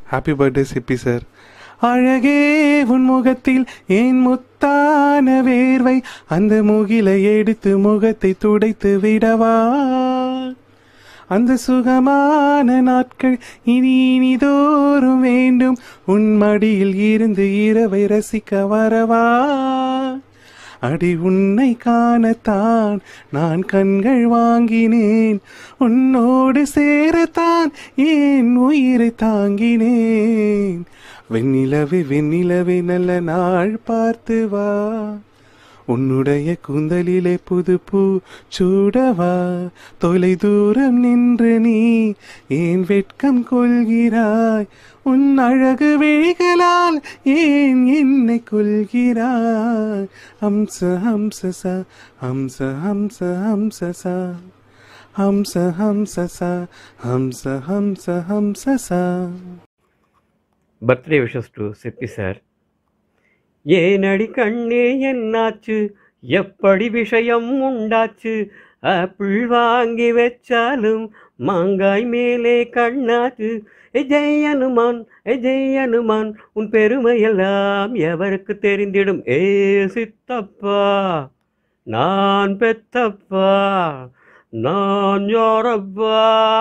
Happy birthday சிப்பி sir அழகே உன் முகத்தில் ஏன் முத்தான வேர்வை அந்த முகிலை எடுத்து முகத்தை துடைத்து விடவா அந்த சுகமான நாட்கள் இனி இனிதோறும் வேண்டும் உன் மடியில் இருந்து இரவை ரசிக்க வரவா அடி உன்னை காணத்தான் நான் கண்கள் வாங்கினேன் உன்னோடு சேரத்தான் ஏன் உயிரை தாங்கினேன் வெண்ணிலவே வெண்ணிலவே நல்ல நாள் பார்த்து வா உன்னுடைய கூந்தலிலே புது பூ சூடவா தொலை தூரம் நின்று நீ ஏன் வெட்கம் கொள்கிறாய் உன் அழகு விழிகளால் ஏன் என்னை கொள்கிறாய் ஹம்ச ஹம்ச ச ஹம்ச ஹம்ச ஹம்ச ச ஹம்ச ஹம்ச ச ஹம்ச ஹம்ச ஹம்ச ச birthday wishes to Sippy sir ஏனடி கண்ணே என்னாச்சு எப்படி விஷயம் உண்டாச்சு ஆப்பிள் வாங்கி வச்சாலும் மாங்காய் மேலே கண்ணாச்சு எஜய் அனுமான் எஜய் அனுமான் உன் பெருமையெல்லாம் எவருக்கு தெரிந்திடும் ஏ சித்தப்பா நான் பெத்தப்பா நான் யாரப்பா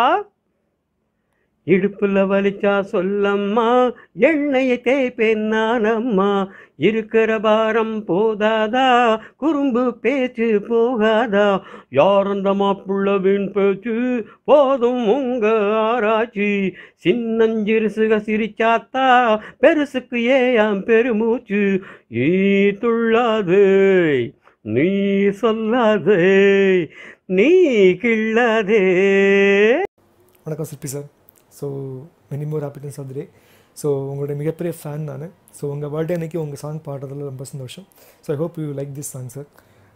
இடுப்புல வலிச்சா சொல்லம்மா எண்ணெயை தேய்ப்பேன் நானம்மா இருக்கிற பாரம் போதாதா குறும்பு பேச்சு போகாதா யார் அந்த மாப்புள்ளவின் பேச்சு போதும் உங்க ஆராய்ச்சி சின்னஞ்சிறுசுக சிரிச்சாத்தா பெருசுக்கு ஏயாம் பெருமூச்சு ஈ துள்ளாதே நீ சொல்லாதே நீ கிள்ளாதே வணக்கம் Sirpi sir so many more happiness of the day so உங்களுடைய மிகப்பெரிய ஃபேன் நான் ஸோ உங்கள் பர்த்டே அன்னைக்கு உங்கள் சாங் பாடுறதுல ரொம்ப சந்தோஷம் so I hope you like this song sir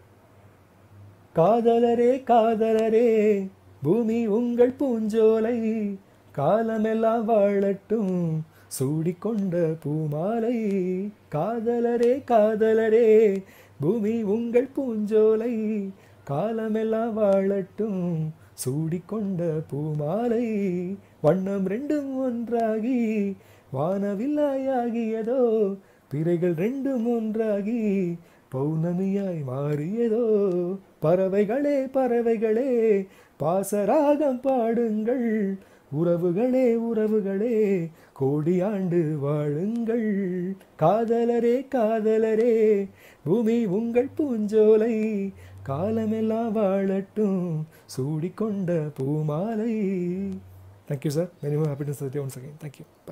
காதலரே காதலரே பூமி உங்கள் பூஞ்சோலை காலமெல்லாம் வாழட்டும் சூடிக்கொண்ட பூமாலை காதலரே காதலரே பூமி உங்கள் பூஞ்சோலை காலமெல்லாம் வாழட்டும் சூடிக்கொண்ட பூமாலை வண்ணம் ரெண்டும் ஒன்றாகி வானவில்லாயாகியதோ பிறைகள் ரெண்டும் ஒன்றாகி பௌர்ணமியாய் மாறியதோ பறவைகளே பறவைகளே பாசராகம் பாடுங்கள் உறவுகளே உறவுகளே கோடியாண்டு வாழுங்கள் காதலரே காதலரே பூமி உங்கள் பூஞ்சோலை காலமெல்லாம் வாழட்டும் சூடிக்கொண்ட பூமாலை thank you sir many more happiness once again thank you bye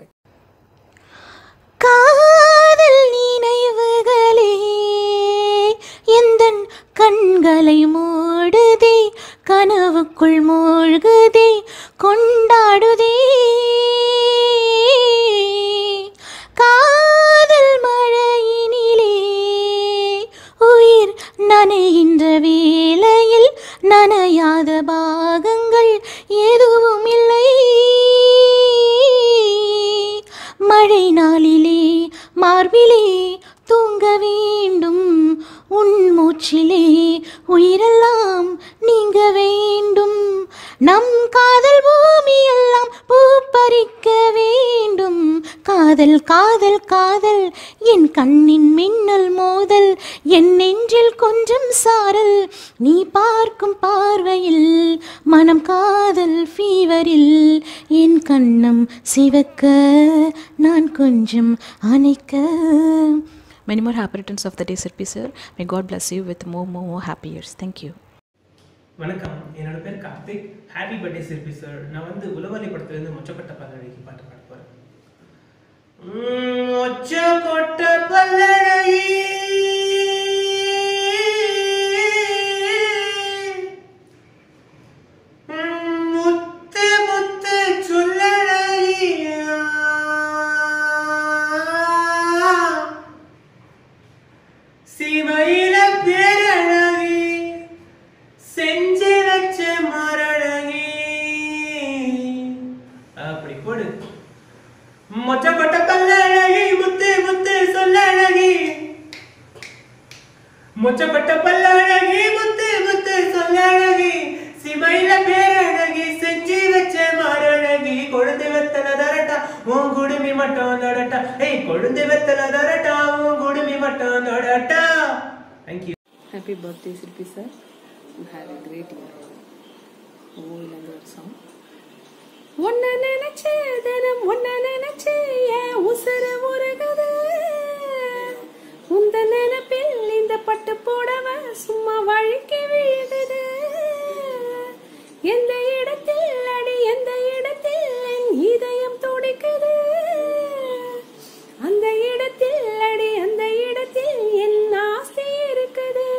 காதல் நினைவுகளே எந்தன் கண்களை மூடுதே கனவுக்குள் மூழ்குதே கொண்டாடுதே காதல் மழையினிலே உயிர் நனைகின்ற வேளையில் நனையாத பாகங்கள் எதுவும் இல்லை மழை நாளிலே மார்பிலே தூங்க வேண்டும் உன் மூச்சிலே உயிரெல்லாம் நீங்க வேண்டும் நம் காதல் பூமி எல்லாம் பூ பறிக்க வேண்டும் காதல் காதல் காதல் என் கண்ணின் மின்னல் மோதல் என் நெஞ்சில் கொஞ்சம் சாரல் நீ பார்க்கும் பார்வையில் மனம் காதல் ஃபீவரில் என் கண்ணம் சிவக்க நான் கொஞ்சம் அணைக்க Many more happy returns of the day, Sirpi sir. May God bless you with more, more, more happy years. Thank you. வணக்கம் என்னோட பேர் Karthik happy birthday Sirpi sir நான் வந்து உலவலி படத்துலேருந்து மொச்சக்கொட்டை பல்லழகி பாட்டு பாட போகிறேன் மொச்சக்கொட்டை பல்லழகி முத்து முத்து சொல்லழகியா சிவையில பேரழகி செஞ்சு வச்ச மரழகி அப்படி போடு மொச்ச கொட்ட பல்லழகி முத்து முத்து சொல்லழகி மொச்ச கொட்ட பல்லழகி முத்து முத்து சொல்லழகி சிமையில பேரழகி செஞ்சு வச்ச மரழகி கொழுந்து வெத்தன தரட்டா உன் குடுமி மட்டும் தொடட்டா ஏய் கொழுந்து வெத்தல தரட்டா உன் குடுமி மட்டும் தொடட்டா thank you Happy birthday, Sirpi sir. You had a great year. ஓயிலேருந்து ஒரு சாங் ஒன்ன நினைச்சு தினம் ஒன்ன நினைச்சு என் உசுறு உருகுது உந்த நினைப்பில் இந்த பட்டு போடவ சும்மா வழுக்கி விழுகுது எந்த இடத்தில் அடி எந்த இடத்தில் என் இதயம் துடிக்குது அந்த இடத்தில் அடி அந்த இடத்தில் என் ஆசை இருக்குது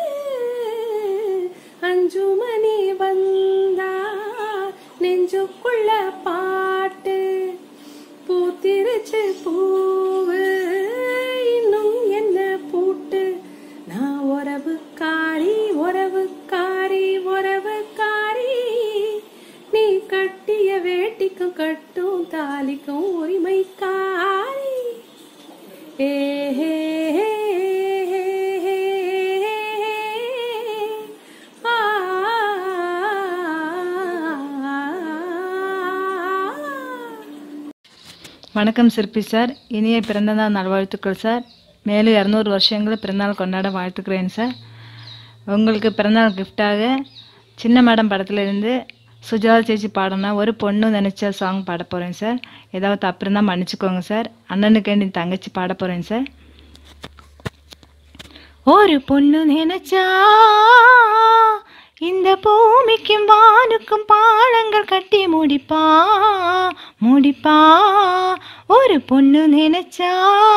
அஞ்சு மணி வந்தா நெஞ்சுக்குள்ள பாட்டு பூத்திருச்சு பூவு இன்னும் என்ன பூட்டு நான் உறவுக்காரி உறவுக்காரி உறவுக்காரி நீ கட்டிய வேட்டிக்கும் கட்டும் தாலிக்கும் உரிமைக்காரி ஏ ஹே ஹே ஹே ஹே ஆ வணக்கம் சிற்பி சார் இனிய பிறந்தநாள் நல்வாழ்த்துக்கள் சார் மேலும் இரநூறு வருஷங்களை பிறந்தநாள் கொண்டாட வாழ்த்துக்கிறேன் சார் உங்களுக்கு பிறந்தநாள் கிஃப்டாக சின்ன மேடம் படத்துலேருந்து சுஜாதா சேச்சி பாடினா ஒரு பொண்ணு நினச்ச சாங் பாட போகிறேன் சார் ஏதாவது தப்பு இருந்தால் மன்னிச்சுக்கோங்க சார் அண்ணனுக்கு வேண்டி தங்கச்சி பாட போகிறேன் சார் ஒரு பொண்ணு நினைச்சா இந்த பூமிக்கும் வானுக்கும் பாலங்கள் கட்டி முடிப்பா முடிப்பா ஒரு பொண்ணு நினைச்சா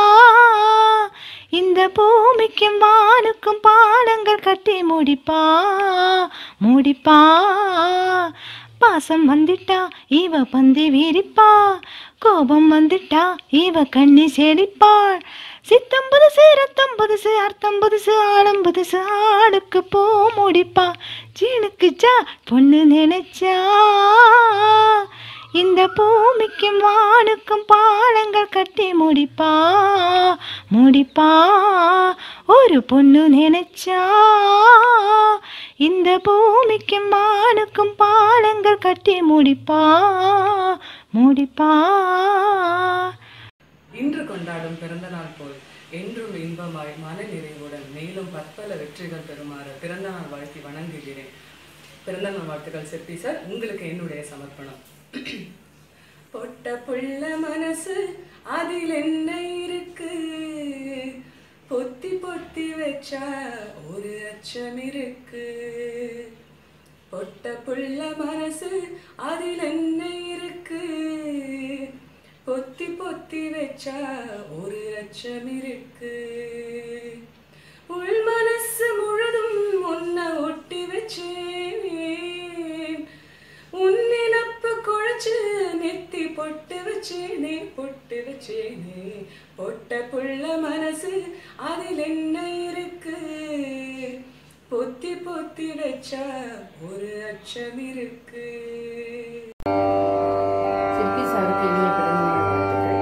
இந்த பூமிக்கும் வானுக்கும் பாலங்கள் கட்டி முடிப்பா முடிப்பா பாசம் வந்துட்டா இவ பந்தி விரிப்பா கோபம் வந்துட்டா இவ கண்ணி செடிப்பாள் சித்தம் புதுசு ரத்தம் புதுசு அர்த்தம் புதுசு ஆழம் புதுசு ஆளுக்கு போ முடிப்பா ஜீனுக்கு ஜா பொண்ணு நினைச்சா இந்த பூமிக்கும் வானுக்கும் பாலங்கள் கட்டி முடிப்பா முடிப்பா ஒரு பொண்ணு நினைச்சா இந்த பூமிக்கும் வானுக்கும் பாலங்கள் கட்டி முடிப்பா முடிப்பா இன்று கொண்டாடும் பிறந்த நாள் போல் என்றும் இன்பமாய் மன நிறைவுடன் மேலும் பற்பல வெற்றிகள் பெறுமாறு பிறந்த நாள் வாழ்த்தி வணங்குகிறேன் பிறந்த நாள் வாழ்த்துக்கள் சிற்பி சார் உங்களுக்கு என்னுடைய சமர்ப்பணம் பொட்ட புள்ள மனசு அதில் என்ன இருக்கு பொத்தி பொத்தி வச்சா ஒரு அச்சம் இருக்கு பொட்ட புள்ள மனசு அதில் என்ன இருக்கு பொத்தி பொத்தி வச்சா ஒரு அச்சம் இருக்கு உள் மனசு முழுதும் உன்னை ஒட்டி வச்சேன் உன் நினப்பு குழைச்சு நெத்தி பொட்டு வச்சேனே பொட்டு வச்சேனே பொட்ட புள்ள மனசு அதில் என்ன இருக்கு பொத்தி பொத்தி வச்சா ஒரு அச்சம் இருக்கு சிற்பி சாருக்கு இனிய பிறந்தநாள் வாழ்த்துக்கள்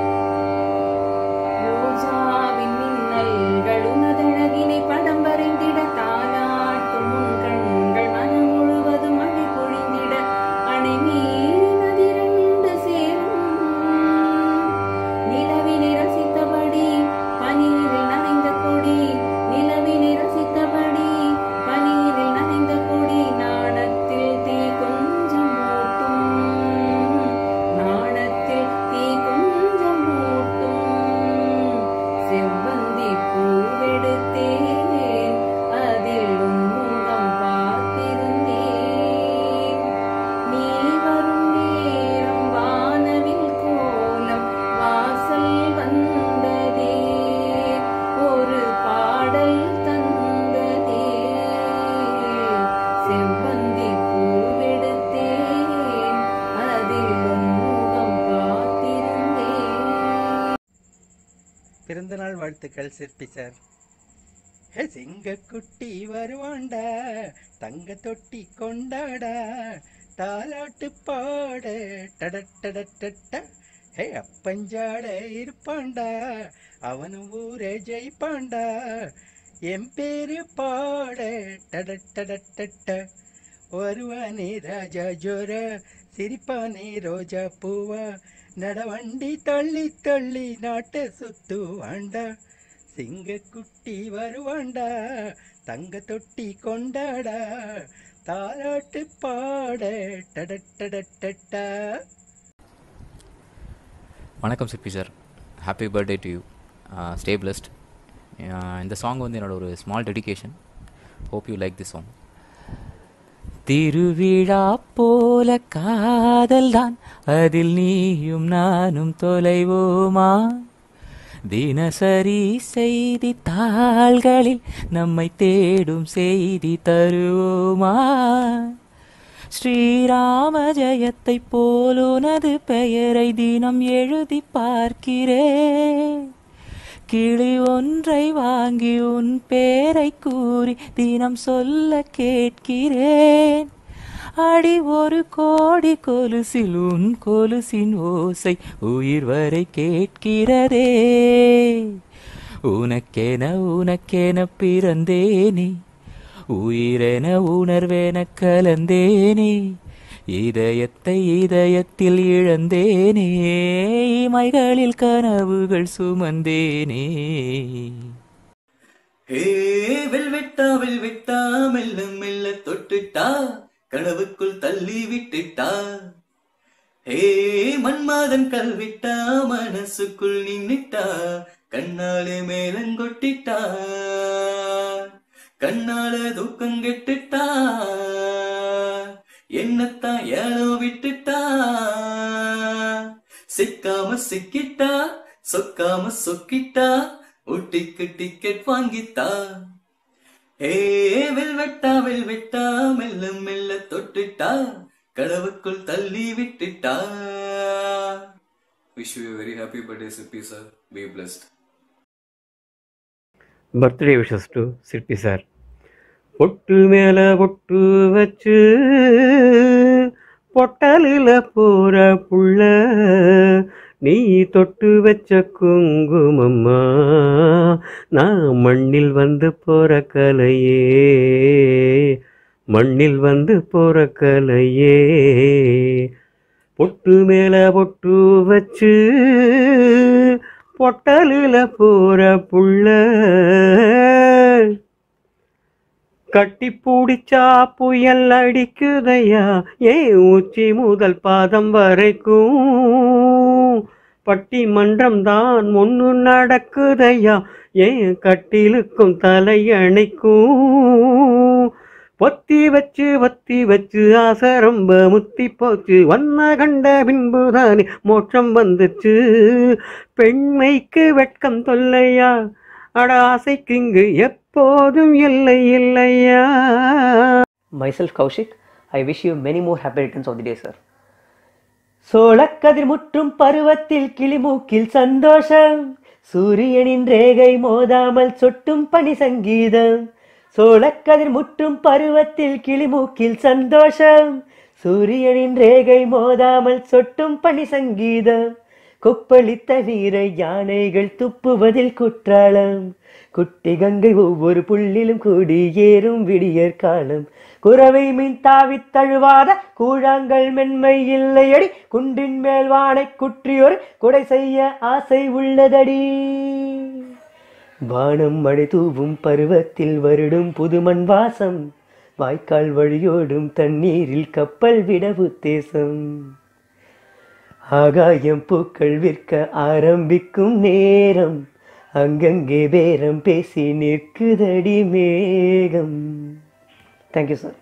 ரோஜாவின் மின்னல்கள் உனதழகினை படம் வரைந்திட தாலாட்டும் உன் கண்கள் மனம் முழுவதும் மழை பொழிந்திட அணை மீன் அதிரண்டு சேரும் நிலவினை ரசித்தபடி பனியில் நனைந்த கொடி நிலவினை ரசித்தபடி பனியில் நனைந்த கொடி நாணத்தில் தீ கொஞ்சம் மூட்டும் நாணத்தில் தீ கொஞ்சம் மூட்டும் செவ்வந்தி பூவெடுத்தேன் அதில் உன் முகம் பார்த்திருந்தேன் நீ வரும் நேரம் வானவில் கோலம் வாசல் வந்ததே ஒரு பாடல் தந்ததே செவ்வந்தி பூவெடுத்தேன் அதில் உன் முகம் பார்த்திருந்தேன் பிறந்தநாள் வாழ்த்துக்கள் சிற்பி சார் ஹே சிங்க குட்டி வருவாண்டா தங்க தொட்டி கொண்டாடா தாலாட்டு பாட டடட்டடட்ட ஹே அப்பஞ்சாட இருப்பாண்டா அவனும் ஊரே ஜெயிப்பாண்டா என் பேரு பாட டடட்டடட்ட வருவானே ராஜா ஜோரா சிரிப்பானே ரோஜா பூவா நடவண்டி தள்ளி தள்ளி நாட்டை சுத்துவாண்டா சிங்கக்குட்டி வருவாண்டா தங்க தொட்டி கொண்டாடா தாலாட்டு பாட டடட்டடட்டா வணக்கம் Sirpi sir happy birthday to you stay blessed இந்த சாங் வந்து என்னோட ஒரு small dedication hope you like the song திருவிழா போல காதல்தான் அதில் நீயும் நானும் தொலைவோமா தினசரி செய்தி தாள்களில் நம்மை தேடும் செய்தி தருவோமா ஸ்ரீராம ஜெயத்தை போல் உனது பெயரை தினம் எழுதி பார்க்கிறேன் கிளி ஒன்றை வாங்கி உன் பேரை கூறி தினம் சொல்ல கேட்கிறேன் அடி ஒரு கோடி கொலுசில் உன் கொலுசின் ஓசை உயிர் வரை கேட்கிறதே உனக்கென உனக்கென பிறந்தேனே உயிரென உணர்வென கலந்தேனே இதயத்தை இதயத்தில் இழந்தேனே இமைகளில் கனவுகள் சுமந்தேனே ஹே வெல்வெட்டா வெல்வெட்டா மெல்ல மெல்ல தொட்டுட்டா கனவுக்குள் தள்ளி விட்டுட்டா ஹே மன்மாதன் கல்விட்டா மனசுக்குள் நின்னுட்டா கண்ணாலே மேலங்கொட்டிட்டா கண்ணால தூக்கம் கெட்டுட்டா என்னத்தான் ஏழோ விட்டுட்டா சிக்காம சிக்கிட்டா சொக்காம சொக்கிட்டா ஊட்டிக்கு டிக்கெட் வாங்கித்தா ஏ வெல்வெட்டா வெல்வெட்டா மெல்ல மெல்ல தொட்டுட்டா கடவுக்குள் தள்ளி விட்டுட்டா Wish you a very happy birthday, Sippy sir. Be blessed. Birthday wishes to Sirpi sir பொட்டு மேல பொட்டு வச்சு பொட்டலில் போற புள்ள நீ தொட்டு வச்ச குங்குமம்மா நான் மண்ணில் வந்து போற கலையே மண்ணில் வந்து போற கலையே பொட்டு மேல பொட்டு வச்சு பொட்டலில் போற புள்ள கட்டி பூடிச்சா புயல் அடிக்குதையா ஏன் உச்சி முதல் பாதம் வரைக்கும் பட்டி மன்றம் தான் ஒன்று நடக்குதையா ஏன் கட்டிலுக்கும் தலை அணைக்கும் பொத்தி வச்சு வத்தி வச்சு ஆசை ரொம்ப முத்தி போச்சு வண்ண கண்ட பின்புதானே மோட்சம் வந்துச்சு பெண்மைக்கு வெட்கம் தொல்லையா அட ஆசைக்கு இங்கு எப்போதும் இல்லை இல்லையா Myself Kaushik, I wish you many more happy returns of the day, sir. சோளக்கதிர் முற்றும் பருவத்தில் கிளிமூக்கில் சந்தோஷம் சூரியனின் ரேகை மோதாமல் சொட்டும் பனி சங்கீதம் சோளக்கதிர் முற்றும் பருவத்தில் கிளிமூக்கில் சந்தோஷம் சூரியனின் ரேகை மோதாமல் சொட்டும் பனி சங்கீதம் கொப்பளித்த வீர யானைகள் துப்புவதில் குற்றாலம் குட்டி கங்கை ஒவ்வொரு புள்ளிலும் கூடி ஏறும் விடியற் காலம் குறவை மீன் தாவித் தழுவாத கூழாங்கள் மென்மை இல்லையடி குன்றின் மேல் வானை குற்றியொரு கொடை செய்ய ஆசை உள்ளதடி வானம் மழை தூவும் பருவத்தில் வருடும் புதுமண் வாசம் வாய்க்கால் வழியோடும் தண்ணீரில் கப்பல் விட உத்தேசம் ஆகாயம் பூக்கள் விற்க ஆரம்பிக்கும் நேரம் அங்கங்கே பேரம் பேசி நிற்குதடி மேகம் தேங்க்யூ சார்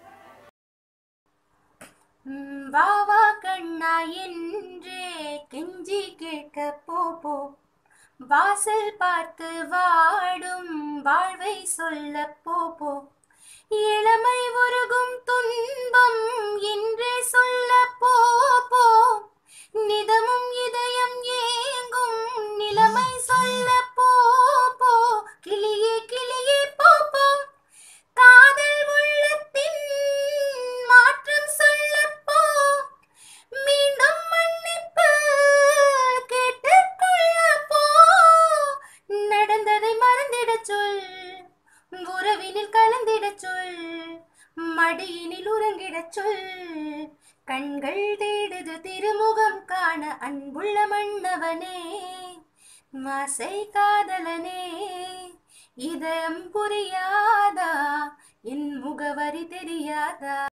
ம், வா வா கண்ணா என்றே கெஞ்சி கேட்க போ போ வாசல் பார்த்து வாடும் வாழ்வை சொல்ல போ போ இளமை உருகும் துன்பம் என்றே சொல்ல போ போ நிதமும் இதயம் ஏங்கும் நிலைமை சொல்ல போ போ கிளியே கிளியே போ போ காதல் உள்ளத்தின் மாற்றம் சொல்ல போ மீண்டும் மன்னிப்பு கேட்டுக்கொள்ள போ நடந்ததை மறந்திடச் சொல் உறவினில் கலந்திடச் சொல் மடியினில் உறங்கிடச் சொல் கண்கள் தேடுதே பொழுது திருமுகம் காண அன்புள்ள மன்னவனே மாசை காதலனே இதயம் புரியாதா என் முகவரி தெரியாதா